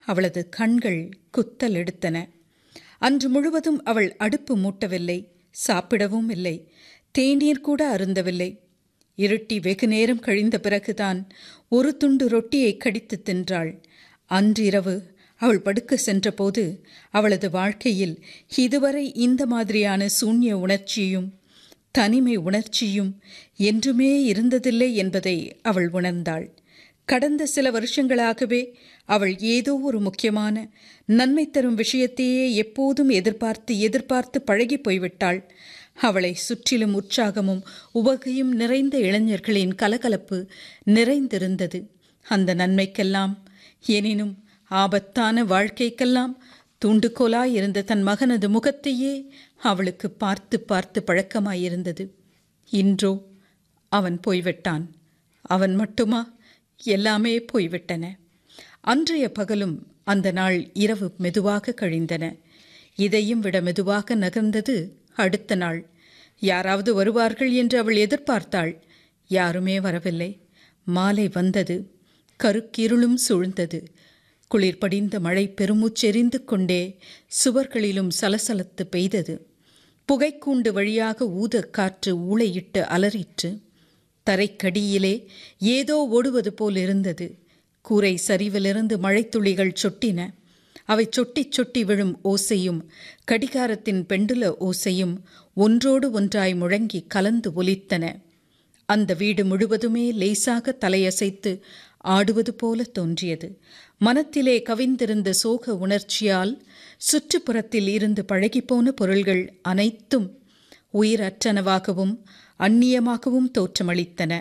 அவளது கண்கள் குத்தல் எடுத்தன அன்று முழுவதும் அவள் அடுப்பு மூட்டவில்லை சாப்பிடவும் இல்லை தேநீர் கூட அருந்தவில்லை இருட்டி வெகு நேரம் கழிந்த பிறகுதான் ஒரு துண்டு ரொட்டியை கடித்து தின்றாள் அன்றிரவு அவள் படுக்க சென்றபோது அவளது வாழ்க்கையில் இதுவரை இந்த மாதிரியான சூன்ய உணர்ச்சியும் தனிமை உணர்ச்சியும் என்றுமே இருந்ததில்லை என்பதை அவள் உணர்ந்தாள் கடந்த சில வருஷங்களாகவே அவள் ஏதோ ஒரு முக்கியமான நன்மை தரும் விஷயத்தையே எப்போதும் எதிர்பார்த்து எதிர்பார்த்து பழகி போய்விட்டாள் அவளை சுற்றிலும் உற்சாகமும் உவகையும் நிறைந்த இளைஞர்களின் கலகலப்பு நிறைந்திருந்தது அந்த நன்மைக்கெல்லாம் எனினும் ஆபத்தான வாழ்க்கைக்கெல்லாம் தூண்டுகோலாயிருந்த தன் மகனது முகத்தையே அவளுக்கு பார்த்து பார்த்து பழக்கமாயிருந்தது இன்றோ அவன் போய்விட்டான் அவன் மட்டுமா எல்லாமே போய்விட்டன அன்றைய பகலும் அந்த நாள் இரவு மெதுவாக கழிந்தன இதையும் விட மெதுவாக நகர்ந்தது அடுத்த நாள் யாராவது வருவார்கள் என்று அவள் எதிர்பார்த்தாள் யாருமே வரவில்லை மாலை வந்தது கருக்கிருளும் சூழ்ந்தது குளிர் படிந்த மழை பெருமூச்செறிந்து கொண்டே சுவர்களிலும் சலசலத்து பெய்தது புகைக்கூண்டு வழியாக ஊதக் காற்று ஊளையிட்டு அலறிற்று தரைக்கடியிலே ஏதோ ஓடுவது போல் இருந்தது கூரை சரிவிலிருந்து மழைத்துளிகள் சொட்டின அவை சொட்டி சொட்டி விழும் ஓசையும் கடிகாரத்தின் பெண்டுல ஓசையும் ஒன்றோடு ஒன்றாய் முழங்கி கலந்து ஒலித்தன அந்த வீடு முழுவதுமே லேசாக தலையசைத்து ஆடுவது போல தோன்றியது மனத்திலே கவிந்திருந்த சோக உணர்ச்சியால் சுற்றுப்புறத்தில் இருந்து பழகிப்போன பொருள்கள் அனைத்தும் உயிரற்றனவாகவும் அந்நியமாகவும் தோற்றமளித்தன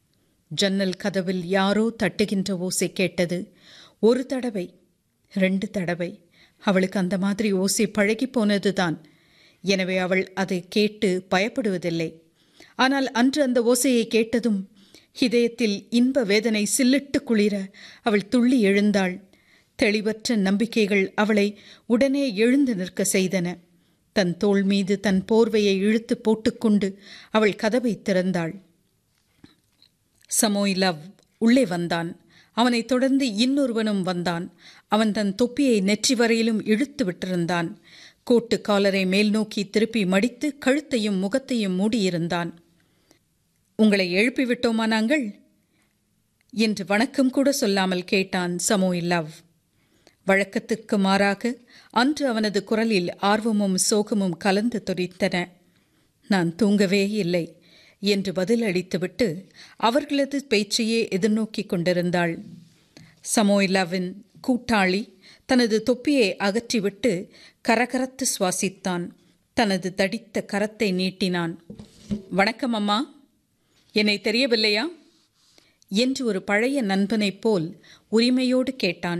ஜன்னல் கதவில் யாரோ தட்டுகின்ற ஓசை கேட்டது ஒரு தடவை ரெண்டு தடவை அவளுக்கு அந்த மாதிரி ஓசை பழகி போனதுதான் எனவே அவள் அதை கேட்டு பயப்படுவதில்லை ஆனால் அன்று அந்த ஓசையை கேட்டதும் இதயத்தில் இன்ப வேதனை சில்லிட்டு குளிர அவள் துள்ளி எழுந்தாள் தெளிவற்ற நம்பிக்கைகள் அவளை உடனே எழுந்து நிற்க செய்தன தன் தோள் மீது தன் போர்வையை இழுத்து போட்டுக்கொண்டு அவள் கதவை திறந்தாள் சமோயிலவ் உள்ளே வந்தான் அவனைத் தொடர்ந்து இன்னொருவனும் வந்தான் அவன் தன் தொப்பியை நெற்றி வரையிலும் இழுத்து விட்டிருந்தான் கோட்டு காலரை மேல் நோக்கி திருப்பி மடித்து கழுத்தையும் முகத்தையும் மூடியிருந்தான் உங்களை எழுப்பிவிட்டோமா நாங்கள் என்று வணக்கம் கூட சொல்லாமல் கேட்டான் சமோயில்லவ் வழக்கத்திற்கு மாறாக அன்று அவனது குரலில் ஆர்வமும் சோகமும் கலந்து துடித்தன நான் தூங்கவே இல்லை என்று பதில் அளித்துவிட்டு அவர்களது பேச்சையே எதிர்நோக்கிக் கொண்டிருந்தாள் சமோயிலாவின் கூட்டாளி தனது தொப்பியை அகற்றிவிட்டு கரகரத்து சுவாசித்தான் தனது தடித்த கரத்தை நீட்டினான் வணக்கம் அம்மா என்னை தெரியவில்லையா என்று ஒரு பழைய நண்பனைப் போல் உரிமையோடு கேட்டான்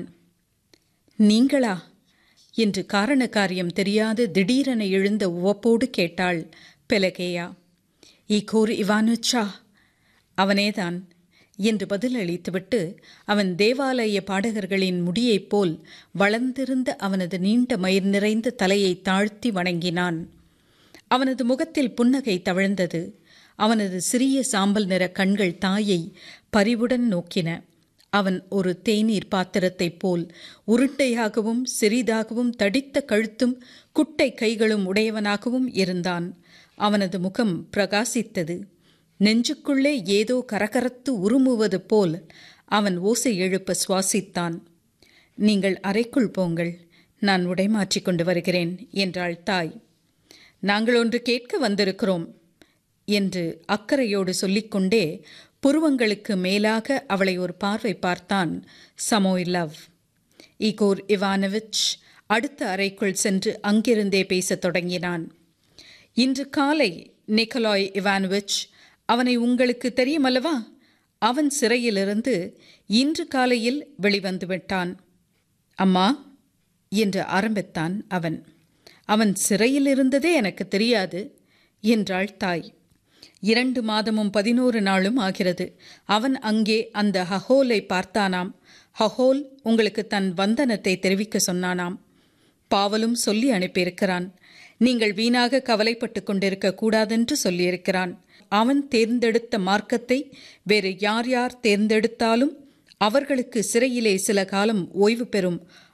நீங்களா என்று காரண காரியம் தெரியாது திடீரென எழுந்த உவப்போடு கேட்டாள் பெலகேயா ஈகோர் இவானுச்சா அவனேதான் என்று பதில் அளித்துவிட்டு அவன் தேவாலய பாடகர்களின் முடியைப் போல் வளர்ந்திருந்த அவனது நீண்ட மயிர் நிறைந்த தலையை தாழ்த்தி வணங்கினான் அவனது முகத்தில் புன்னகை தவழ்ந்தது அவனது சிறிய சாம்பல் நிற கண்கள் தாயை பரிவுடன் நோக்கின அவன் ஒரு தேநீர் பாத்திரத்தைப் போல் உருட்டையாகவும் சிறிதாகவும் தடித்த கழுத்தும் குட்டை கைகளும் உடையவனாகவும் இருந்தான் அவனது முகம் பிரகாசித்தது நெஞ்சுக்குள்ளே ஏதோ கரகரத்து உருமுவது போல் அவன் ஓசை எழுப்ப சுவாசித்தான் நீங்கள் அறைக்குள் போங்கள் நான் உடை மாற்றிக் கொண்டு வருகிறேன் என்றாள் தாய் நாங்கள் ஒன்று கேட்க வந்திருக்கிறோம் என்று அக்கறையோடு சொல்லிக்கொண்டே புருவங்களுக்கு மேலாக அவளை ஒரு பார்வை பார்த்தான் சமோயிலவ் ஈகோர் இவானவிச் அடுத்த அறைக்குள் சென்று அங்கிருந்தே பேசத் தொடங்கினான் இன்று காலை நிக்கலாய் இவானோவிச் அவனை உங்களுக்கு தெரியுமல்லவா அவன் சிறையிலிருந்து இன்று காலையில் வெளிவந்து விட்டான் அம்மா என்று ஆரம்பித்தான் அவன் அவன் சிறையில் இருந்ததே எனக்கு தெரியாது என்றாள் தாய் இரண்டு மாதமும் பதினோரு நாளும் ஆகிறது அவன் அங்கே அந்த ஹஹோலை பார்த்தானாம் ஹஹோல் உங்களுக்கு தன் வந்தனத்தை தெரிவிக்க சொன்னானாம் பாவலும் சொல்லி அனுப்பியிருக்கிறான் நீங்கள் வீணாக கவலைப்பட்டு கொண்டிருக்க கூடாதென்று சொல்லியிருக்கிறான் அவன் தேர்ந்தெடுத்த மார்க்கத்தை வேறு யார் யார் தேர்ந்தெடுத்தாலும் அவர்களுக்கு சிறையிலே சில காலம் ஓய்வு பெறும்